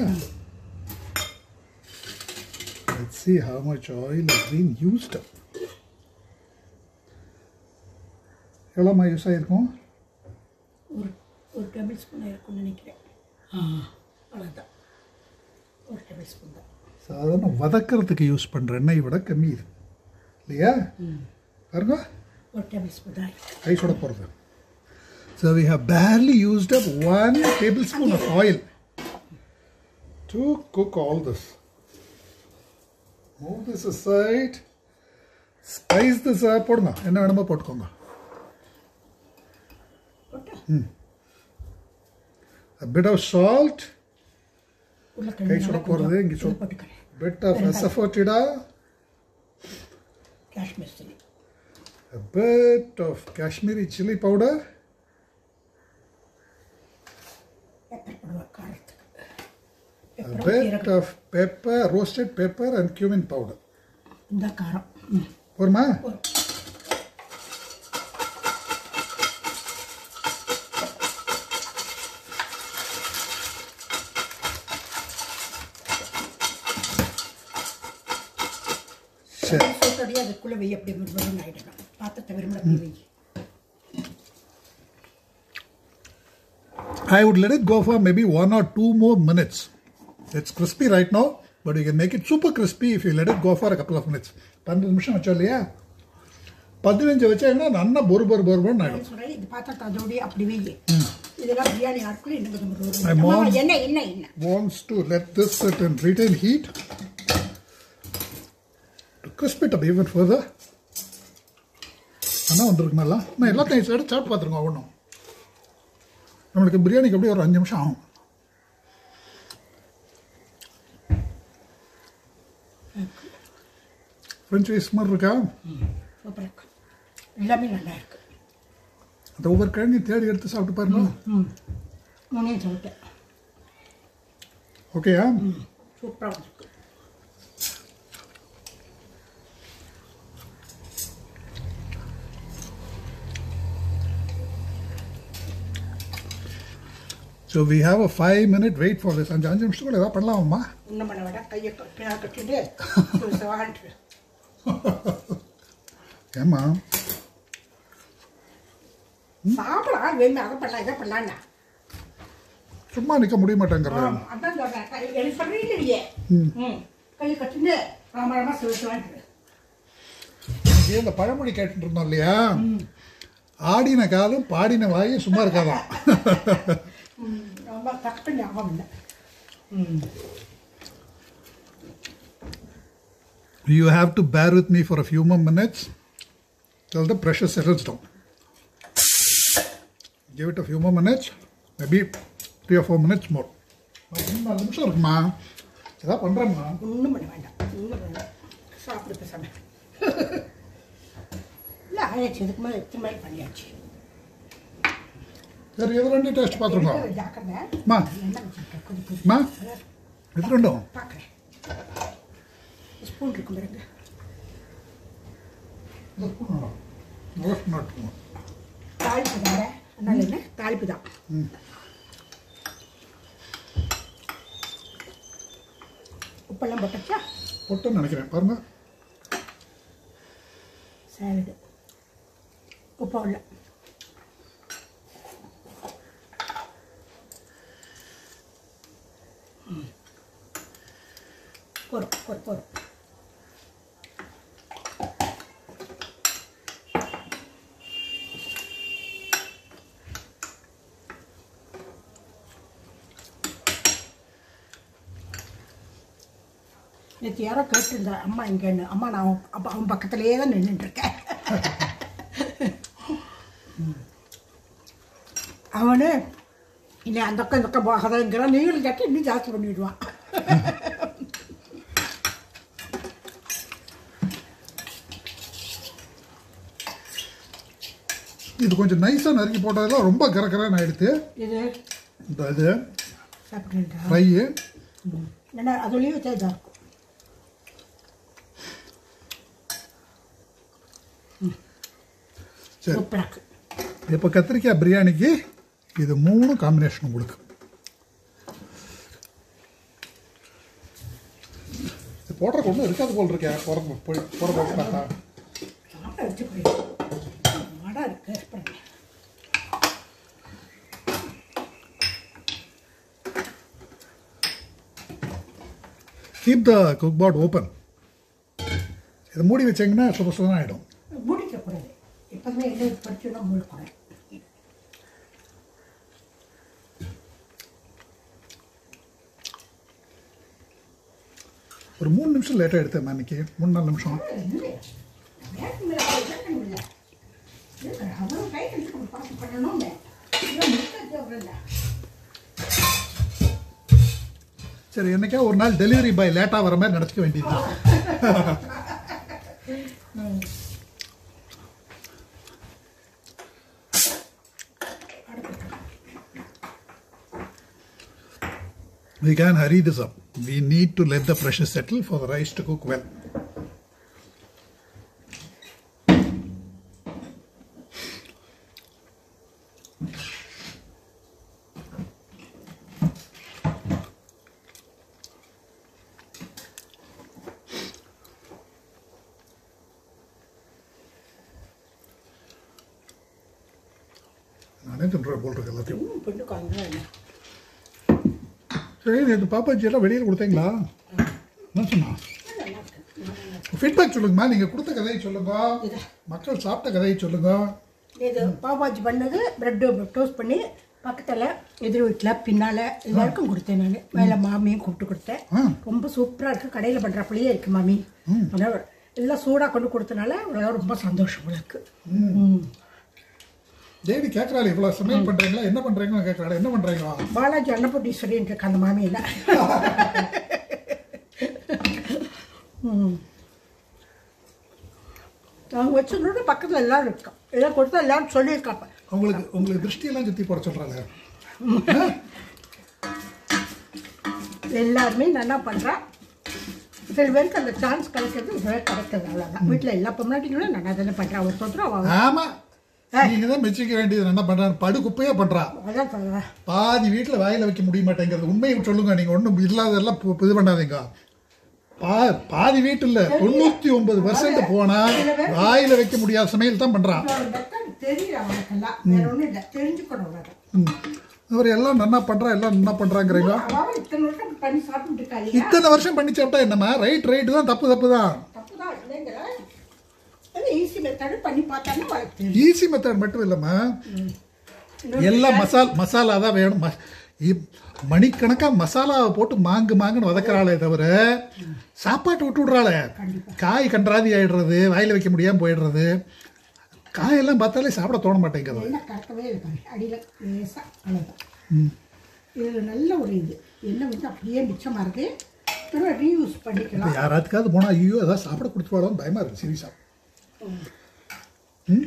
Let's see how much oil has been used up. எவ்வளோம்மா யூஸ் ஆகிருக்கும் ஒரு ஒரு டேபிள் ஸ்பூன் இருக்கும்னு நினைக்கிறேன் ஆ அவ்வளோதான் ஒரு டேபிள் ஸ்பூன் தான் சாதாரண வதக்கிறதுக்கு யூஸ் பண்ணுற எண்ணெய் விட கம்மி இது இல்லையா பாருங்க ஒரு டேபிள் ஸ்பூன் தான் கை சுட போகிறது So we have barely used up one tablespoon of oil to cook all this. Move this aside. Spice this up. போடுங்க என்ன வேணுமோ போட்டுக்கோங்க போட்டு A bit of salt, உள்ள கை சுட போகிறது இங்கே இது சொல் போட்டுக்கிறேன் bit of asafoetida, Kashmir chilli a bit of Kashmiri chili powder, pepper போடுவேன் காரத்துக்கு a பெப்பரும் bit சீரகம் of pepper, roasted pepper and cumin powder. இந்த காரம் ம் போருமா ஒரு சரி சூட்டோடய அதுக்குள்ளே வெய் அப்படி விரும்புன்னு ஆகிடணும் பாத்திரத்தை விரும்பல அப்படி வெய் I would let it go for maybe one or two more minutes. It's crispy right now, but you can make it super crispy if you let it go for a couple of minutes. பன்னெண்டு நிமிஷம் வச்சோம் இல்லையா பதினஞ்சு வச்சாங்கன்னா நல்லா பொறு பொறு பொறு பொருன்னு ஆயிடும் சொல்றேன் இது பாத்திரத்தை அதோடய அப்படி வெய்ய இதெல்லாம் பிரியாணி ஆட்களும் இன்னும் கொஞ்சம் ஒரு- ஒரு- My mom- அம்மா, என்ன என்ன என்ன wants to let this sit and retain heat to crisp it up even further. ஆனால் வந்துருக்கு நல்லா நான் எல்லாத்தையும் எடுத்து சாப்பிட்டு பார்த்துருங்க ஒன்றும் நம்மளுக்கு பிரியாணிக்கு அப்படியே ஒரு அஞ்சு நிமிஷம் ஆகும் ஃப்ரெஞ்ச் ஃப்ரைஸ் மாதிரி இருக்கா சூப்பரா இருக்கு எல்லாமே நல்லா இருக்கு அந்த ஒவ்வொரு கிழங்கையும் தேடி எடுத்து சாப்பிட்டு பாருங்க ம் மூணையும் சொல்லிட்டேன் ஓகேயா சூப்பராக இருக்கு so we have a five minute wait for this அஞ்சு அஞ்சு நிமிஷத்துக்குள்ள ஏதாவது பண்ணலாமா இன்னும் பண்ண விட கையை பின்னா கட்டிட்டு வாழ்ட்டு ஏம்மா சாப்பிடலாம் வேணும் அதை பண்ணலாம் இதை பண்ணலாம்னா சும்மா நிற்க முடிய மாட்டேங்கிறேன் ஆமா, அதான் சொல்றேன் கை எனக்கு சொல்றீங்க இல்லையே ம் கையை கட்டிட்டு ராம ராமா சிவசிவான்ட்டு இங்கே இந்த பழமொழி கேட்டுட்டு இருந்தோம் இல்லையா ஆடின காலும் பாடின வாயும் சும்மா இருக்காதான் ம் ரொம்ப கஷ்டம் ஞாபகம் இல்லை ம் you have to bear with me for a few more minutes till the pressure settles down. Give it a few more minutes, maybe three or four minutes more. இன்னும் நாலு நிமிஷம் இருக்குமா ஏதாவது பண்ணுறேம்மா ஒன்றும் பண்ண வேண்டாம் ஒன்றும் பண்ண வேண்டாம் சாப்பிடு பேசாம இல்லை ஆயாச்சு இதுக்கு மேலே எத்தனை மணிக்கு பண்ணியாச்சு சரி எது ரெண்டு டேஸ்ட் பார்த்துருங்க இருக்கிற ஜாக்கிரதை அம்மா என்ன வச்சுருக்கேன் கொதி கொதி அம்மா இது ரெண்டும் பார்க்குறேன் ஸ்பூன் இருக்கும் பாருங்க இந்த spoon வேணும். நல்ல spoon எடுத்துக்கோங்க. தாளிப்பு வேற அதனால என்ன தாளிப்பு தான் உப்பெல்லாம் போட்டாச்சா போட்டுன்னு நினைக்கிறேன் பாருங்க சேலடு உப்பா உள்ள ம். போதும் போதும் போதும் நேற்று யாரோ கேட்டிருந்தா அம்மா இங்கேன்னு அம்மா நான் அவன் அப்ப அவன் பக்கத்துலேயே தான் நின்றுட்டு இருக்கேன் அவனு இல்லை அந்த பக்கம் இந்த பக்கம் போகாதங்கிறான் நீங்களும் கேட்டு இன்னும் ஜாஸ்தி பண்ணிவிடுவான் இது கொஞ்சம் நைஸாக நறுக்கி போட்டதெல்லாம் ரொம்ப கரகரன்னு ஆயிடுத்து இது இந்த இது சாப்பிட்டுட்டா ஃப்ரை ஏன்னா அதுலேயும் வச்சா இதாக இருக்கும் சரி சூப்பராக இருக்கு இப்போ கத்திரிக்காய் பிரியாணிக்கு இது மூணு காம்பினேஷன் உங்களுக்கு இது போடுறக்கு ஒன்றும் இருக்காது போல் இருக்கேன் போகிற போய் போகிற போக பார்த்தா சாப்பிட வச்சு போயிடும் வடை இருக்கு பாருங்க keep the cook pot open இதை மூடி வச்சிங்கன்னா சுட சுடம் ஆகிடும் முடிக்கக்கூடாது எப்போதுமே என்ன படிச்சோன்னா மூடக்கூடாது ஒரு மூணு நிமிஷம் லேட்டாக எடுத்தேன் அன்னைக்கு மூணு நாலு நிமிஷம் அவ்வளோ கை கழிச்சு பார்த்து பண்ணணும்னு இல்லை முடிக்காது அவ்வளோ சரி என்னைக்கா ஒரு நாள் டெலிவரி பாய் லேட்டாக வர மாதிரி நினச்சிக்க வேண்டியது We can hurry this up. We need to let the pressure settle for the rice to cook well. நானே தின்ற போல் இருக்கு எல்லாத்தையும் ம், பொண்ணு குழந்தை என்ன சரி நேற்று பாப்பாச்சி எல்லாம் வெளியில் கொடுத்தீங்களா என்ன சொன்னா நல்லா இருக்கு ஃபீட்பேக் சொல்லுங்கம்மா நீங்கள் கொடுத்த கதையை சொல்லுங்க இதா. மக்கள் சாப்பிட்ட கதையை சொல்லுங்க இது பாபாஜி பண்ணது பிரெட்டு டோஸ்ட் பண்ணி பக்கத்தில் எதிர் வீட்டில் பின்னால் எல்லாருக்கும் கொடுத்தேன் நான் மேலே மாமியும் கூப்பிட்டு கொடுத்தேன் ஆ. ரொம்ப சூப்பராக இருக்குது கடையில் பண்ணுறப்பலையே இருக்குது மாமி அதனால எல்லாம் சூடாக கொண்டு கொடுத்தனால அவ்வளோ ரொம்ப சந்தோஷம் இருக்கு ம் தேவி கேட்குறாள் இவ்வளோ சமையல் பண்ணுறீங்களா என்ன பண்ணுறீங்கன்னு கேட்குறாள் என்ன பண்ணுறீங்களா பாலாஜி அன்னபூர்ணீஸ்வரின்னு இருக்கு அந்த மாமியில் ம் நாங்கள் வச்சிருந்தோட பக்கத்தில் எல்லாரும் இருக்கோம் எல்லாம் கொடுத்தா எல்லாரும் சொல்லியிருக்காப்ப உங்களுக்கு உங்களுக்கு திருஷ்டியெல்லாம் சுற்றி போட சொல்கிறாங்க எல்லாருமே நல்லா பண்ணுறா சில பேருக்கு அந்த சான்ஸ் கிடைக்கிறது சில பேர் கிடைக்கிறது அவ்வளோதான் வீட்டில் எல்லா பொம்னாட்டிங்களும் நல்லா தானே பண்ணுறா ஒரு சொத்துரும் அவள் ஆமாம் நீங்கள் தான் மெச்சிக்க வேண்டியது என்ன பண்ணுறாங்க படு குப்பையாக பண்ணுறா அதான் சொல்கிறேன் பாதி வீட்டில் வாயில் வைக்க முடிய மாட்டேங்கிறது உண்மையை சொல்லுங்க நீங்கள் ஒன்றும் இல்லாததெல்லாம் பு- இது பண்ணாதீங்க பா பாதி வீட்டில் தொண்ணூற்றி ஒன்பது பர்சன்ட் போனால் வாயில் வைக்க முடியாத சமையல் தான் பண்ணுறான் ஒரு மெத்தட் தெரியல அவனுக்கெல்லாம் வேற ஒன்றும் இல்லை தெரிஞ்சுக்கணும் வேறு அவர் எல்லாம் நல்லா பண்ணுறா எல்லாம் நல்லா பண்ணுறாங்கிறீங்க அவன் இத்தனை வருஷம் பண்ணி சாப்பிட்டு இருக்காங்க இத்தனை வருஷம் பண்ணி சாப்பிட்டா என்னம்மா ரைட் ரைட்டு தான் தப்பு தப்பு தான் தப்பு தான் இல்லைங்கிற ஈஸி மெத்தடு பண்ணி பார்த்தாலும் உனக்கு தெரியும் ஈஸி மெத்தட் மட்டும் இல்லைம்மா எல்லாம் மசால் மசாலா தான் வேணும் ம- இப்- மணிக்கணக்காக மசாலாவை போட்டு மாங்கு மாங்குன்னு வதக்குறாளே தவிர சாப்பாட்டை விட்டு விட்றாளே காய் கன்றாதி ஆயிடுறது வாயில் வைக்க முடியாமல் போயிடுறது காயெல்லாம் பார்த்தாலே சாப்பிட தோண மாட்டேங்குது எண்ணெய் கறக்கவே இல்லை பாரு அடியில் லேசாக அவ்வளோதான் இது நல்ல ஒரு இது எண்ணெய் வந்து அப்படியே மிச்சமாக இருக்கு திரும்ப ரீயூஸ் பண்ணிக்கலாம் இப்போ யாராத்துக்காவது போனால் ஐயோ ஏதாவது சாப்பிட கொடுத்துருவாளோன்னு பயமாக இருக்குது சீரியஸா ம்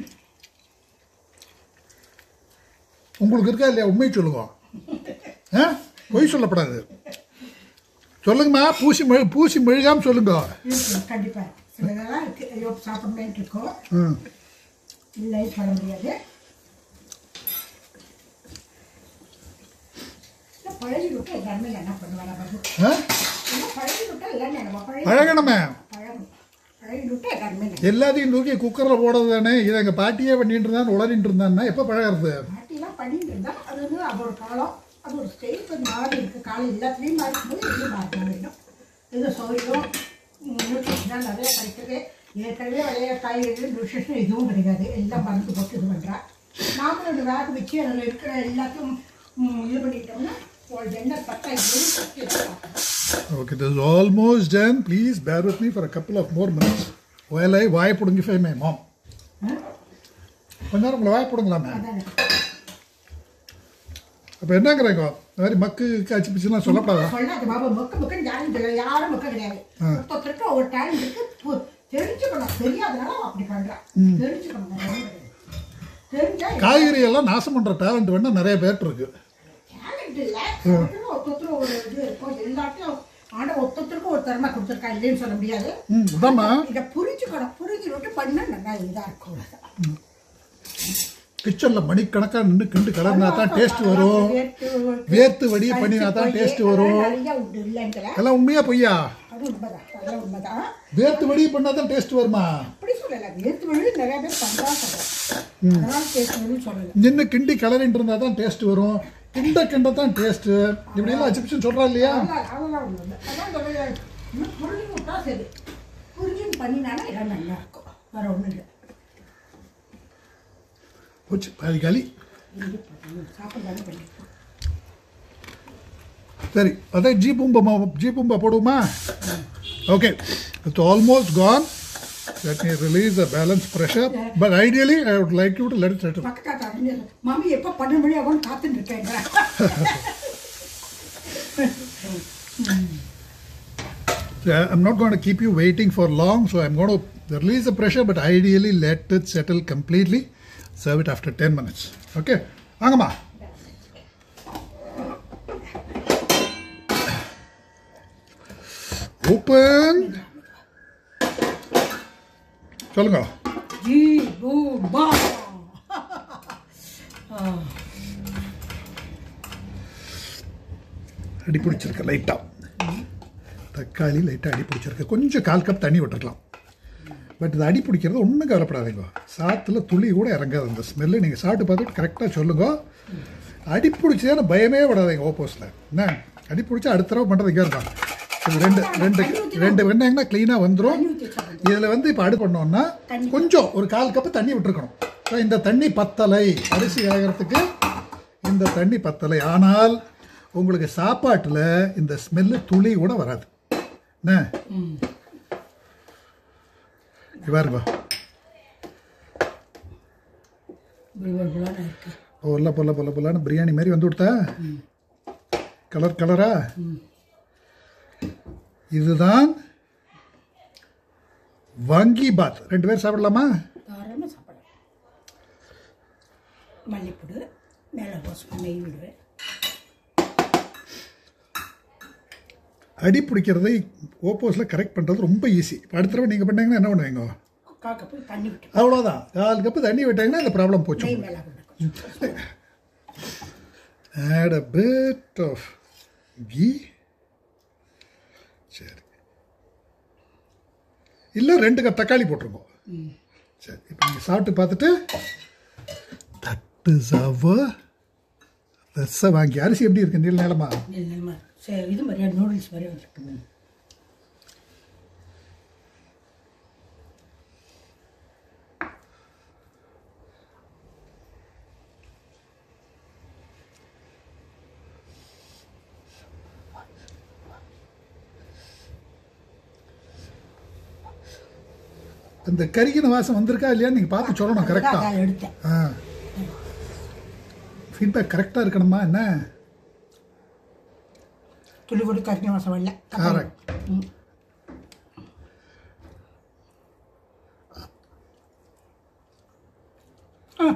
உங்களுக்கு இருக்கா இல்லையா உண்மை சொல்லுங்க ஆ பொய் சொல்லப்படாது சொல்லுங்கம்மா பூசி மெழு பூசி மெழுகாம சொல்லுங்க இருக்கு கண்டிப்பாக சில இதெல்லாம் இருக்குது ஐயோ சாப்பிடணும்னு இருக்கோம் ம் இல்லைன்னு சொல்ல முடியாது இல்லை பழகி விட்டு எல்லாருமே என்ன பண்ணுவாங்க பாபு ஆ இல்லை பழகி விட்டா எல்லாரும் என்ன பழகி பழகணுமே பழகணும் பழகி விட்டு எல்லாருமே என்ன எல்லாத்தையும் தூக்கி குக்கரில் போடுறது தானே இதை எங்கள் பாட்டியே பண்ணிட்டு இருந்தான் உளறிட்டு இருந்தான்னா எப்போ பழகிறது பாட்டிலாம் பண்ணிட்டு இருந்தா அது வந்து அது ஒரு காலம் அது ஒரு ஸ்டேஜ் வந்து மாறி இருக்கு காலம் எல்லாத்துலேயும் மாறி இருக்கும்போது இதுவும் மாற்ற வேண்டும் இது சௌரியம் நியூட்ரிஷன் நிறைய கிடைக்குது ஏற்கனவே விளைய காய்கறி நியூட்ரிஷன் இதுவும் கிடைக்காது எல்லாம் மருந்து போட்டு இது பண்ணுறா நாமளும் ஒரு வேக வச்சு அதில் இருக்கிற எல்லாத்தையும் ம், இது பண்ணிட்டோம்னா ஒரு எண்ணெய் பட்டா இதுவும் பற்றி எடுக்கலாம். Okay this is almost done please bear with me for a couple of more minutes while I வாய் பிடுங்கி மை மாம் ஆ? கொஞ்ச நேரம் உங்களை வாய் பிடுங்கலாமே அதானே அப்போ என்னங்கிறீங்க இந்த மாதிரி மக்கு காய்ச்சி பிச்சுலாம் சொல்லப்படாதா சொல்லாது பாபா மொக்க மொக்கன்னு யாரும் தெரியாது யாரும் மொக்க கிடையாது ஒருத்தருக்கு ஒரு டேலண்ட் இருக்கு பு- தெரிஞ்சுக்கணும் தெரியாதனால அவன் அப்படி பண்றான் தெரிஞ்சுக்கணும் வேற ஒண்ணும் கிடையாது. தெரிஞ்சா காய்கறி எல்லாம் நாசம் பண்ணுற டேலண்ட் வேணா நிறைய பேர்ட்டு இருக்கு டேலண்ட் இல்ல ஒருத்தரும் ஒருத்தரும் ஒரு இது இருக்கும் எல்லாத்தையும் ஆனா ஒருத்தருக்கும் ஒரு திறமை கொடுத்துருக்கா இல்லைன்னு சொல்ல முடியாது ம் அதாம்மா இதை புரிஞ்சுக்கணும் புரிஞ்சுக்கிட்டு பண்ணா நல்லா இதா இருக்கும் அவ்வளவுதான். கிச்சனில் மணிக்கணக்காக நின்று கிண்டு கலர்னா தான் டேஸ்ட் வரும் வேர்த்து- வேர்த்து வடிய பண்ணினா தான் டேஸ்ட் வரும் அதெல்லாம் நிறைய உண்டு இல்லைங்கிற எல்லாம் உண்மையா பொய்யா அது உண்மைதான் அதெல்லாம் உண்மைதான் வேர்த்து வடிய பண்ணால் தான் டேஸ்ட் வருமா அப்படி சொல்லல வேர்த்து வழி நிறைய பேர் பண்றா சொல்றேன் அதனால பேசணும்னு சொல்லல நின்று கிண்டி கலரிட்டு இருந்தால் தான் டேஸ்ட் வரும் கிண்ட கிண்ட தான் டேஸ்ட்டு இப்படியெல்லாம் அச்சிபிஷன் சொல்கிறா இல்லையா அதெல்லாம் அதெல்லாம் ஒண்ணு இல்லை அதான் சொல்ல இன்னும் புரிஞ்சு விட்டா சரி புரிஞ்சுன்னு பண்ணினானா எல்லாம் நல்லா இருக்கும் வேற ஒண்ணும் இல்லை போச்சு பாதி காலி சாப்பிட்றாங்க பண்ணி சரி அதே ஜீ பூம்பா ஜீ பூம்பா போடுவோமா okay it's almost gone let me release the balance pressure but ideally I would like you to let settle பக்கத்தாத்த அறிஞ்சு மம்மி எப்போ பன்னெண்டு மணி ஆகும்னு காத்துட்டு இருக்கேன் I'm not going to keep you waiting for long, so I'm going to release the pressure, but ideally let it settle completely. Serve it after 10 minutes. Okay? வாங்கம்மா ஓப்பன் சொல்லுங்க ஜீ பூ பா அடி பிடிச்சிருக்கு லைட்டாக தக்காளி லைட்டாக அடி பிடிச்சிருக்கு கொஞ்சம் கால் கப் தண்ணி விட்டுருக்கலாம் பட் இது அடி பிடிக்கிறது ஒன்றும் கவலைப்படாதீங்க சாத்துல துளி கூட இறங்காது அந்த ஸ்மெல்லு நீங்கள் சாப்பிட்டு பார்த்துட்டு கரெக்டாக சொல்லுங்க அடி பிடிச்சதான பயமே படாதீங்க ஓப்போஸில் என்ன அடி பிடிச்சா அடுத்த தடவை பண்ணுறது இங்கே இருக்கும் இது ரெண்டு ரெண்டு ரெண்டு வெண்ணெய்னா க்ளீனாக வந்துடும் தண்ணி ஊற்றி வச்சா இதில் வந்து இப்போ அடுப்பு பண்ணோம்னா கொஞ்சம் ஒரு கால் கப்பு தண்ணி விட்டுருக்கணும் ஸோ இந்த தண்ணி பத்தலை அரிசி வேகிறதுக்கு இந்த தண்ணி பத்தலை ஆனால் உங்களுக்கு சாப்பாட்டில் இந்த ஸ்மெல்லு துளி கூட வராது என்ன இங்க பாருங்க புல்வல் புலான இருக்கு பொல்ல பொல்ல பொல்ல பொல்லான்னு பிரியாணி மாதிரி வந்து விட்டா கலர் கலரா இதுதான் வங்கி பாத் ரெண்டு பேர் சாப்பிடலாமா தாராளமாக சாப்பிடலாம் மல்லிப்பொடி மேலே ரோஸ் நெய் விடுவேன் அடி பிடிக்கிறதை ஓப்போஸில் கரெக்ட் பண்ணுறது ரொம்ப ஈஸி இப்போ அடுத்த தடவை நீங்கள் பண்ணீங்கன்னா என்ன பண்ணுவீங்க காக்க போய் தண்ணி விட்டு அவ்வளோதான் கால் கப்பு தண்ணி விட்டாங்கன்னா இந்த ப்ராப்ளம் போச்சு நெய் மேலே கொண்டு கொஞ்சம் add a bit of ghee சரி இல்லை ரெண்டு கப் தக்காளி போட்டிருக்கோம் சரி இப்போ நீங்கள் சாப்பிட்டு பார்த்துட்டு தட்டு சவ ரச வாங்கி அரிசி எப்படி இருக்கு நீல நிலமா நெல் நெல் மாதிரி சரி இது மாதிரியா நூடுல்ஸ் மாதிரி வந்துருக்கு இந்த கறிக்கின வாசம் வந்திருக்கா இல்லையான்னு நீங்கள் பார்த்து சொல்லணும் கரெக்டாக அதான் எடுத்தேன் ஆ ஃபீட்பேக் கரெக்டாக இருக்கணுமா என்ன துளி கூட கறிஞ்ச வாசம் வரல Correct. ம். ஆ.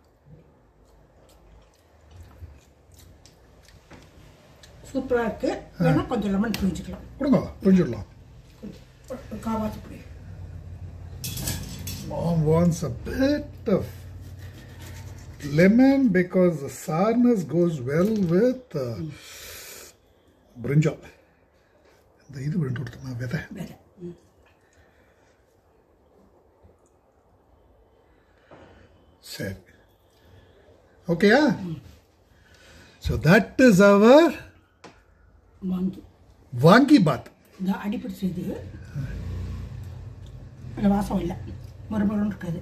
சூப்பரா இருக்கு வேணா கொஞ்சம் லெமன் புரிஞ்சுக்கலாம் கொடுங்க புரிஞ்சிடலாம் கொஞ்சம் காவாத்து புளி Mom wants a bit of lemon because the sourness goes well with uh, brinjal. இந்த இது விட்டு கொடுத்தோமா விதை வேற ம். சரி ஓகேயா ஸோ தட் இஸ் அவர் வாங்கி வாங்கி பாத் இந்த அடிப்பிடிச்ச இது அந்த வாசம் இல்லை மறுபடியும் இருக்காது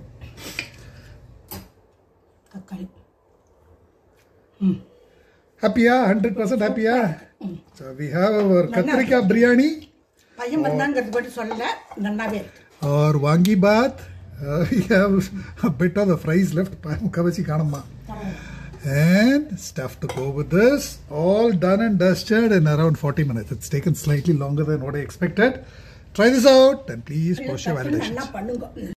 தக்காளி ம் ஹாப்பியா ஹண்ட்ரட் பர்சன்ட் ஹாப்பியா ஸோ வி ஹாவ் அவர் கத்திரிக்காய் பிரியாணி பையன் வந்தாங்கிறது பற்றி சொல்லல நல்லாவே இருக்கு और वांगी बात uh, we have a bit of the fries left முக்கால்வாசி காணுமா and stuff to go with this all done and dusted in around 40 minutes it's taken slightly longer than what i expected try this out and please post your நல்லா validations பண்ணுங்க